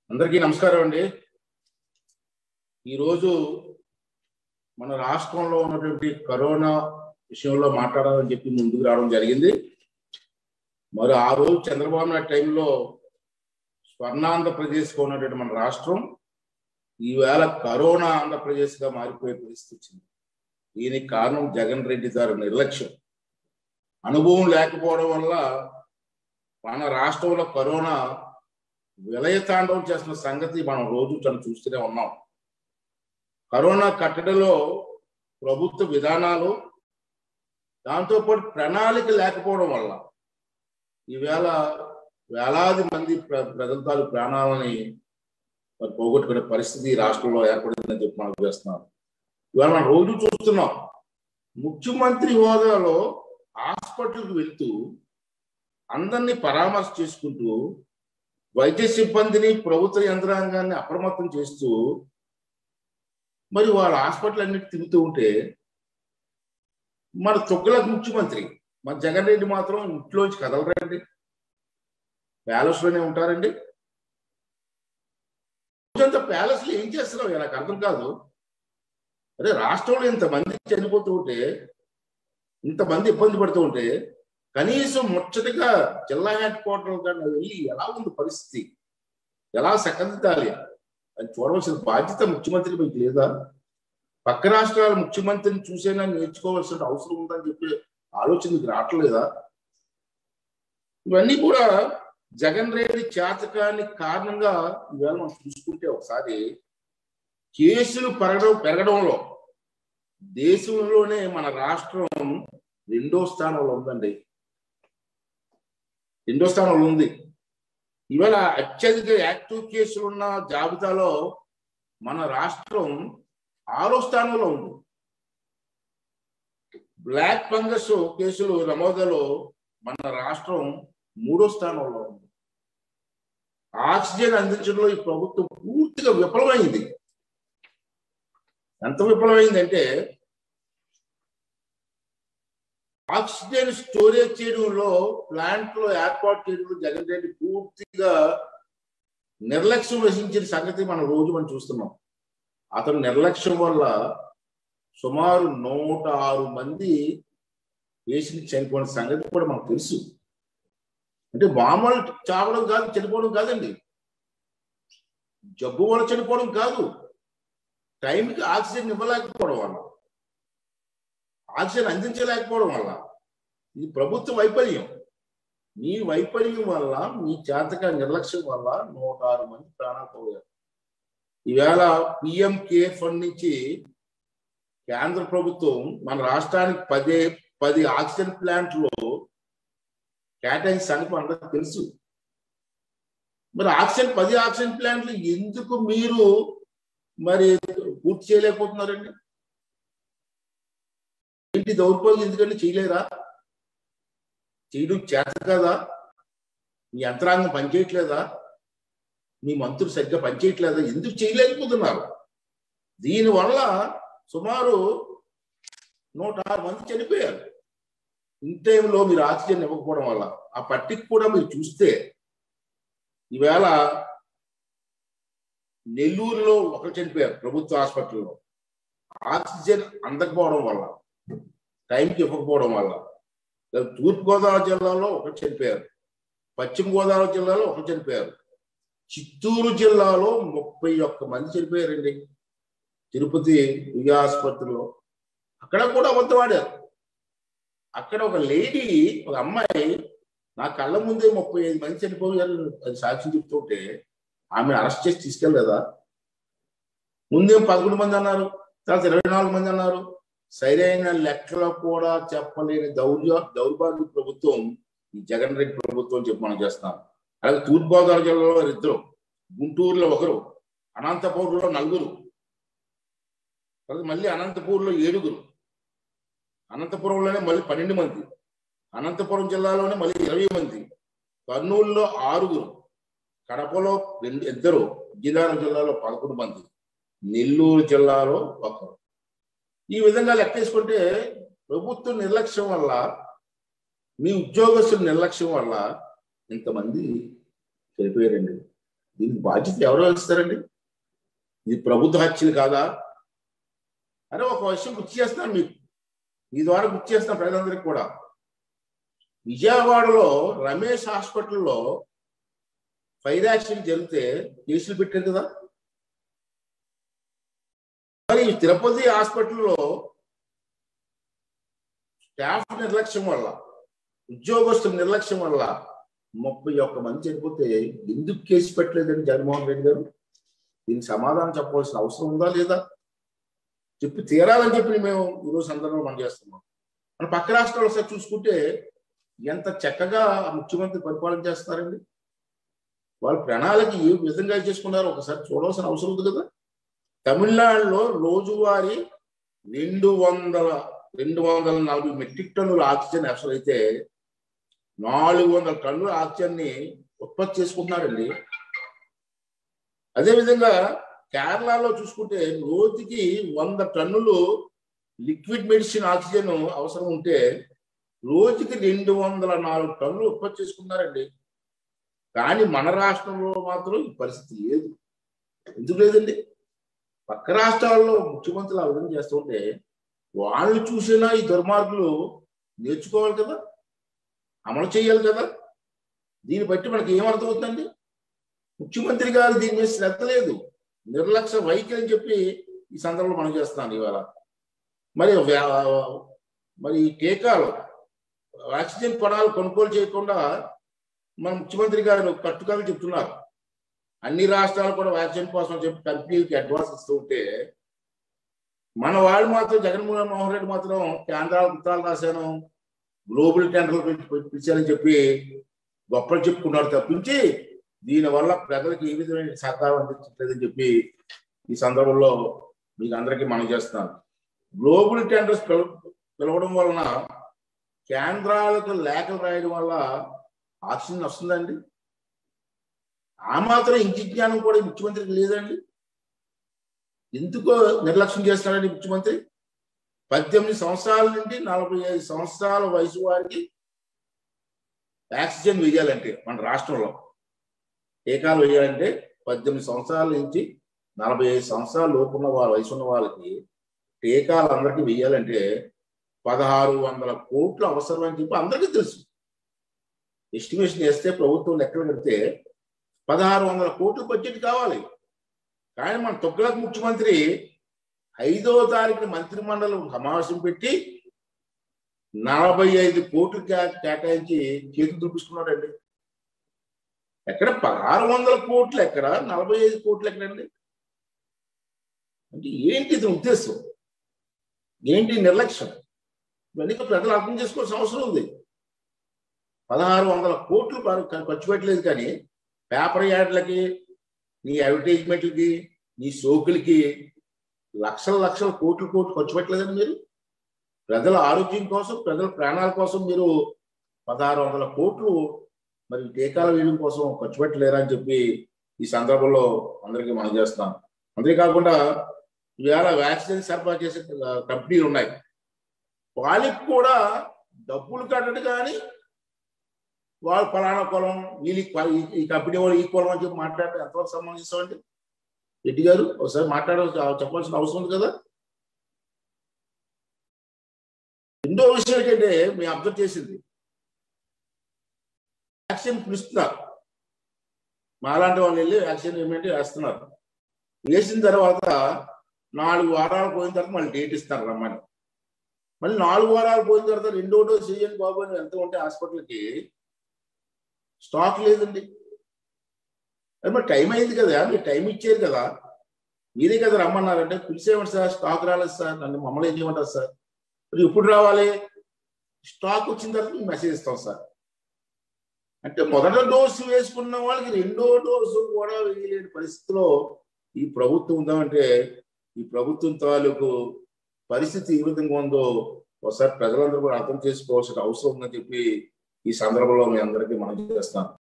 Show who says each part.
Speaker 1: అందరికీ నమస్కారం అండి ఈరోజు మన రాష్ట్రంలో ఉన్నటువంటి కరోనా విషయంలో మాట్లాడాలని చెప్పి ముందుకు రావడం జరిగింది మరి ఆ రోజు చంద్రబాబు నాయుడు టైంలో స్వర్ణాంధ్రప్రదేశ్గా ఉన్నటువంటి మన రాష్ట్రం ఈవేళ కరోనా ఆంధ్రప్రదేశ్గా మారిపోయే పరిస్థితి వచ్చింది దీనికి కారణం జగన్ రెడ్డి గారి నిర్లక్ష్యం అనుభవం లేకపోవడం వల్ల మన రాష్ట్రంలో కరోనా విలయతాండవం చేస్తున్న సంగతి మనం రోజు తను చూస్తూనే ఉన్నాం కరోనా కట్టడిలో ప్రభుత్వ విధానాలు దాంతోపాటు ప్రణాళిక లేకపోవడం వల్ల ఈవేళ వేలాది మంది ప్ర ప్రజల తాలూ ప్రాణాలని మరి పోగొట్టుకునే పరిస్థితి రాష్ట్రంలో ఏర్పడిందని చెప్పి మనం చేస్తున్నాం ఇవాళ మనం రోజు చూస్తున్నాం ముఖ్యమంత్రి హోదాలో హాస్పిటల్కి వెళ్తూ అందరినీ పరామర్శ చేసుకుంటూ వైద్య సిబ్బందిని ప్రభుత్వ యంత్రాంగాన్ని అప్రమత్తం చేస్తూ మరి వాళ్ళ హాస్పిటల్ అన్నిటి తిరుగుతూ ఉంటే మన తొగ్గులకు ముఖ్యమంత్రి మన జగన్ రెడ్డి మాత్రం ఇంట్లోంచి కదలరండి ప్యాలెస్ లోనే ఉంటారండి రోజంతా ప్యాలెస్ లో ఏం చేస్తున్నావు నాకు అర్థం కాదు అరే రాష్ట్రంలో ఇంతమంది చనిపోతూ ఉంటే ఇంతమంది ఇబ్బంది పడుతూ ఉంటే కనీసం ముచ్చటగా జిల్లా హెడ్ క్వార్టర్ కానీ వెళ్ళి ఎలా ఉంది పరిస్థితి ఎలా సకందించాలి అని చూడవలసిన బాధ్యత ముఖ్యమంత్రి మీకు లేదా పక్క రాష్ట్రాల ముఖ్యమంత్రిని చూసైనా నేర్చుకోవాల్సిన అవసరం ఉందని చెప్పి ఆలోచన మీకు రావట్లేదా ఇవన్నీ కూడా జగన్ రెడ్డి చేతకాని కారణంగా ఈవేళ మనం చూసుకుంటే ఒకసారి కేసులు పెరగడం పెరగడంలో దేశంలోనే మన రాష్ట్రం రెండో స్థానంలో ఉందండి రెండో స్థానంలో ఉంది ఇవాళ అత్యధిక యాక్టివ్ కేసులు ఉన్న జాబితాలో మన రాష్ట్రం ఆరో స్థానంలో ఉంది బ్లాక్ ఫంగస్ కేసులు నమోదులో మన రాష్ట్రం మూడో స్థానంలో ఉంది ఆక్సిజన్ అందించడంలో ఈ ప్రభుత్వం పూర్తిగా విఫలమైంది ఎంత విఫలమైందంటే ఆక్సిజన్ స్టోరేజ్ చేయడంలో ప్లాంట్ లో ఏర్పాటు చేయడంలో జగన్ రెడ్డి పూర్తిగా నిర్లక్ష్యం వహించిన సంగతి మనం రోజు మనం చూస్తున్నాం అతను నిర్లక్ష్యం వల్ల సుమారు నూట ఆరు మంది పేషెంట్ చనిపోయిన సంగతి కూడా మనకు తెలుసు అంటే మామూలు చావడం కాదు చనిపోవడం కాదండి జబ్బు వల్ల చనిపోవడం కాదు టైంకి ఆక్సిజన్ ఇవ్వలేకపోవడం వల్ల ఆక్సిజన్ అందించలేకపోవడం వల్ల ఇది ప్రభుత్వ వైఫల్యం మీ వైఫల్యం వల్ల మీ చేతక నిర్లక్ష్యం వల్ల నూట ఆరు మంది ప్రాణాలు పోయారు ఈవేళ పిఎం కేర్ ఫండ్ నుంచి కేంద్ర ప్రభుత్వం మన రాష్ట్రానికి పదే పది ఆక్సిజన్ ప్లాంట్లో కేటాయించిన సంగతి అందరికి తెలుసు మరి ఆక్సిజన్ పది ఆక్సిజన్ ప్లాంట్లు ఎందుకు మీరు మరి పూర్తి చేయలేకపోతున్నారండి ఏంటి దౌర్భాగ్యం ఎందుకంటే చేయలేరా చేయడం చేత కదా మీ యంత్రాంగం పనిచేయట్లేదా మీ మంత్రులు సరిగ్గా పనిచేయట్లేదా ఎందుకు చేయలేకపోతున్నారు దీనివల్ల సుమారు నూట ఆరు మంది చనిపోయారు ఇన్ టైంలో మీరు ఆక్సిజన్ ఇవ్వకపోవడం వల్ల ఆ పట్టిక కూడా మీరు చూస్తే ఈవేళ నెల్లూరులో ఒకరు చనిపోయారు ప్రభుత్వ హాస్పిటల్లో ఆక్సిజన్ అందకపోవడం వల్ల టైంకి ఇవ్వకపోవడం వల్ల తూర్పుగోదావరి జిల్లాలో ఒకరు చనిపోయారు పశ్చిమ గోదావరి జిల్లాలో ఒకరు చనిపోయారు చిత్తూరు జిల్లాలో ముప్పై ఒక్క మంది చనిపోయారండి తిరుపతి విజయ ఆసుపత్రిలో అక్కడ కూడా అబద్ధం ఆడారు అక్కడ ఒక లేడీ ఒక అమ్మాయి నా కళ్ళ ముందే ముప్పై ఐదు మంది చనిపోయారు అది సాక్ష్యం చెప్తుంటే ఆమె అరెస్ట్ చేసి తీసుకెళ్ళలేదా ముందేం పదకొండు మంది అన్నారు తర్వాత ఇరవై నాలుగు మంది అన్నారు సరైన లెక్కలో కూడా చెప్పలేని దౌర్య దౌర్భాగ్య ప్రభుత్వం ఈ జగన్ రెడ్డి ప్రభుత్వం చెప్పి మనం చేస్తున్నాం అలాగే తూర్పుగోదావరి జిల్లాలో ఇద్దరు గుంటూరులో ఒకరు అనంతపూర్లో నలుగురు తర్వాత మళ్ళీ అనంతపూర్లో ఏడుగురు అనంతపురంలోనే మళ్ళీ పన్నెండు మంది అనంతపురం జిల్లాలోనే మళ్ళీ ఇరవై మంది కర్నూలులో ఆరుగురు కడపలో రెండు ఇద్దరు విజయనగరం జిల్లాలో పదకొండు మంది నెల్లూరు జిల్లాలో ఒకరు ఈ విధంగా లెక్కేసుకుంటే ప్రభుత్వ నిర్లక్ష్యం వల్ల మీ ఉద్యోగస్తుల నిర్లక్ష్యం వల్ల ఇంతమంది చనిపోయారండి దీనికి బాధ్యత ఎవరు వహిస్తారండి ఇది ప్రభుత్వ హత్యలు కాదా అరే ఒక విషయం గుర్తు చేస్తాను మీకు మీ ద్వారా గుర్తు చేస్తాను ప్రజలందరికీ కూడా విజయవాడలో రమేష్ హాస్పిటల్లో ఫైర్ యాక్సిడెంట్ జరిగితే కేసులు పెట్టారు కదా మరి తిరుపతి హాస్పిటల్లో స్టాఫ్ నిర్లక్ష్యం వల్ల ఉద్యోగస్తుల నిర్లక్ష్యం వల్ల ముప్పై ఒక్క మంది చనిపోతే ఎందుకు కేసు పెట్టలేదండి జగన్మోహన్ రెడ్డి గారు దీనికి సమాధానం చెప్పవలసిన అవసరం ఉందా లేదా చెప్పి తీరాలని చెప్పి మేము ఈరోజు సందర్భంలో మనం చేస్తున్నాం మన పక్క రాష్ట్రాలు ఒకసారి చూసుకుంటే ఎంత చక్కగా ముఖ్యమంత్రి పరిపాలన చేస్తారండి వాళ్ళ ప్రణాళిక ఏ విధంగా చేసుకున్నారో ఒకసారి చూడవలసిన అవసరం ఉంది కదా తమిళనాడులో రోజువారీ రెండు వందల రెండు వందల నలభై మెట్రిక్ టన్నుల ఆక్సిజన్ అవసరమైతే నాలుగు వందల టన్నుల ఆక్సిజన్ ని ఉత్పత్తి చేసుకుంటున్నారండి అదేవిధంగా కేరళలో చూసుకుంటే రోజుకి వంద టన్నులు లిక్విడ్ మెడిసిన్ ఆక్సిజన్ అవసరం ఉంటే రోజుకి రెండు వందల నాలుగు టన్నులు ఉత్పత్తి చేసుకున్నారండి కానీ మన రాష్ట్రంలో మాత్రం ఈ పరిస్థితి లేదు ఎందుకు లేదండి పక్క రాష్ట్రాల్లో ముఖ్యమంత్రులు ఆ విధంగా చేస్తుంటే వాళ్ళు చూసినా ఈ దుర్మార్గులు నేర్చుకోవాలి కదా అమలు చేయాలి కదా దీన్ని బట్టి మనకి ఏమర్థమవుతుందండి ముఖ్యమంత్రి గారు దీని మీద శ్రద్ధ లేదు నిర్లక్ష్య వైఖరి అని చెప్పి ఈ సందర్భంలో మనం చేస్తున్నాను ఇవాళ మరి వ్యా- మరి ఈ టీకాలు ఆక్సిజన్ కొనాలు కొనుగోలు చేయకుండా మన ముఖ్యమంత్రి గారు కట్టుకలు చెప్తున్నారు అన్ని రాష్ట్రాలు కూడా వ్యాక్సిన్ కోసం చెప్పి కంపెనీలకి అడ్వాన్స్ ఇస్తూ ఉంటే మన వాళ్ళు మాత్రం జగన్మోహన్ మోహన్ రెడ్డి మాత్రం కేంద్రాలకు ఉత్తరాలు రాశాను గ్లోబల్ టెండర్లు పిలిచారని చెప్పి గొప్పలు చెప్పుకున్నారు తప్పించి దీనివల్ల ప్రజలకు ఏ విధమైన సహకారం అందించట్లేదని చెప్పి ఈ సందర్భంలో మీకు అందరికీ మనం చేస్తున్నాను గ్లోబల్ టెండర్స్ పిల పిలవడం వలన కేంద్రాలకు లేఖలు రాయడం వల్ల ఆక్సిజన్ వస్తుందండి ఆ మాత్రం ఇంటి జ్ఞానం కూడా ఈ ముఖ్యమంత్రికి లేదండి ఎందుకో నిర్లక్ష్యం చేస్తున్నాడండి ముఖ్యమంత్రి పద్దెనిమిది సంవత్సరాల నుండి నలభై ఐదు సంవత్సరాల వయసు వారికి ఆక్సిజన్ వేయాలంటే మన రాష్ట్రంలో టీకాలు వేయాలంటే పద్దెనిమిది సంవత్సరాల నుంచి నలభై ఐదు సంవత్సరాల లోపు ఉన్న వాళ్ళ వయసు ఉన్న వాళ్ళకి టీకాలు అందరికీ వేయాలంటే పదహారు వందల కోట్లు అవసరం అని చెప్పి అందరికీ తెలుసు ఎస్టిమేషన్ చేస్తే ప్రభుత్వం లెక్కలు పెడితే పదహారు వందల కోట్ల బడ్జెట్ కావాలి కానీ మన తొక్కలకు ముఖ్యమంత్రి ఐదో తారీఖున మంత్రి మండలి సమావేశం పెట్టి నలభై ఐదు కోట్లు కే- కేటాయించి చేతులు చూపిస్తున్నాడండి ఎక్కడ పదహారు వందల కోట్లు ఎక్కడ నలభై ఐదు కోట్లు ఎక్కడండి అంటే ఏంటి ఇది ఉద్దేశం ఏంటి నిర్లక్ష్యం ఇవన్నీ ప్రజలు అర్థం చేసుకోవాల్సిన అవసరం ఉంది పదహారు వందల కోట్లు వారు ఖ- ఖర్చు పెట్టలేదు కానీ పేపర్ యాడ్లకి నీ అడ్వర్టైజ్మెంట్లకి నీ సోకులకి లక్షల లక్షల కోట్లు కోట్లు ఖర్చు పెట్టలేదండి మీరు ప్రజల ఆరోగ్యం కోసం ప్రజల ప్రాణాల కోసం మీరు పదహారు వందల కోట్లు మరి టీకాలు వేయడం కోసం ఖర్చు పెట్టలేరా అని చెప్పి ఈ సందర్భంలో అందరికీ మనం చేస్తున్నాం అంతేకాకుండా ఇవాళ వ్యాక్సిన్ సరఫరా చేసే ఆ, కంపెనీలు ఉన్నాయి వాళ్ళకి కూడా డబ్బులు కట్టడు కానీ వాళ్ళు ఫలానా కులం వీళ్ళు ఈ కుల- ఈ- ఈ కంపెనీ వాళ్ళు ఈ కులం అని చెప్పి మాట్లాడటం ఎంతవరకు సంబంధిస్తామండి రెడ్డి గారు ఒకసారి మాట్లాడ చెప్పాల్సిన అవసరం ఉంది కదా రెండో విషయం ఏంటంటే మేము అబ్జర్వ్ చేసింది వ్యాక్సిన్ పిలుస్తున్నారు మాలాంటి వాళ్ళు వెళ్ళి వ్యాక్సిన్ ఏమంటే వేస్తున్నారు వేసిన తర్వాత నాలుగు వారాలు పోయిన తర్వాత మళ్ళీ డేట్ ఇస్తారు రమ్మని మళ్ళీ నాలుగు వారాలు పోయిన తర్వాత రెండో డోస్ చేయండి బాబు అని ఎంత ఉంటే హాస్పిటల్కి స్టాక్ లేదండి అది మరి టైం అయింది కదా మీరు టైం ఇచ్చారు కదా మీరే కదా రమ్మన్నారంటే పిలిచేయమండి సార్ స్టాక్ రాలేదు సార్ నన్ను మమ్మల్ని ఏం చేయమంటారు సార్ మరి ఎప్పుడు రావాలి స్టాక్ వచ్చిన తర్వాత మీకు మెసేజ్ ఇస్తాం సార్ అంటే మొదట డోసు వేసుకున్న వాళ్ళకి రెండో డోసు కూడా వేయలేని పరిస్థితిలో ఈ ప్రభుత్వం ఉందామంటే ఈ ప్రభుత్వం తాలూకు పరిస్థితి ఏ విధంగా ఉందో ఒకసారి ప్రజలందరూ కూడా అర్థం చేసుకోవాల్సిన అవసరం ఉందని చెప్పి ఈ సందర్భంలో మీ అందరికీ మనం చేస్తాను